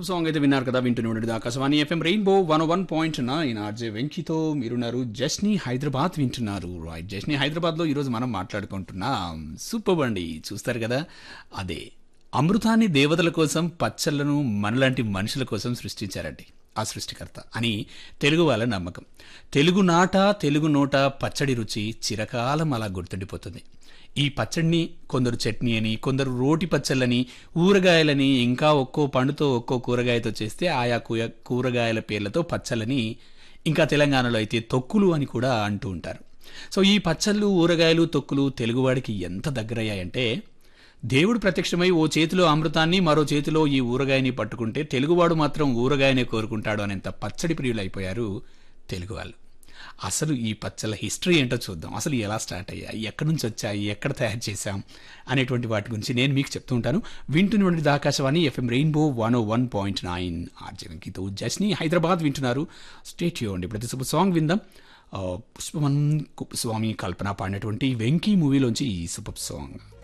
super song అయితే విన్నారు కదా వింటూనే ఉండేది Akashvani FM rainbow one one point nine RJ వెంకీతో మీరున్నారు జస్ని హైదరాబాద్ వింటున్నారు రైట్ జస్ని హైదరాబాద్లో ఈరోజు మనం మాట్లాడుకుంటున్నాం సూపర్ అండి చూస్తారు కదా అదే అమృతాన్ని దేవతల కోసం పచ్చళ్లను మనలాంటి మనుషుల కోసం సృష్టించారండి ఆ సృష్టికర్త అని తెలుగు వాళ్ళ నమ్మకం తెలుగు నాట తెలుగు నోట పచ్చడి రుచి చిరకాలం అలా గుర్తుండిపోతుంది ఈ పచ్చడిని కొందరు చట్నీ అని కొందరు రోటి పచ్చళ్ళని ఊరగాయలని ఇంకా ఒక్కో పండుతో ఒక్కో కూరగాయతో చేస్తే ఆయా కూయ కూరగాయల పేర్లతో పచ్చళ్ళని ఇంకా తెలంగాణలో అయితే తొక్కులు అని కూడా అంటూ ఉంటారు సో ఈ పచ్చళ్ళు ఊరగాయలు తొక్కులు తెలుగువాడికి ఎంత దగ్గరయ్యాయంటే దేవుడు ప్రత్యక్షమై ఓ చేతిలో అమృతాన్ని మరో చేతిలో ఈ ఊరగాయని పట్టుకుంటే తెలుగువాడు మాత్రం ఊరగాయనే కోరుకుంటాడు అనేంత పచ్చడి ప్రియులు అయిపోయారు తెలుగు వాళ్ళు అసలు ఈ పచ్చళ్ళ హిస్టరీ ఏంటో చూద్దాం అసలు ఎలా స్టార్ట్ అయ్యాయి ఎక్కడి నుంచి వచ్చాయి ఎక్కడ తయారు చేశాం అనేటువంటి వాటి గురించి నేను మీకు చెప్తూ ఉంటాను వింటున్నటువంటి Akashvani FM rainbow one O one point nine ఆర్జనకితో జస్ని హైదరాబాద్ వింటున్నారు స్టేట్ అండి ఇప్పుడు సూపర్ సాంగ్ విందాం ఆ, పుష్పవన్ కుప్పస్వామి కల్పన పాడినటువంటి వెంకీ మూవీలోంచి ఈ సూపర్ సాంగ్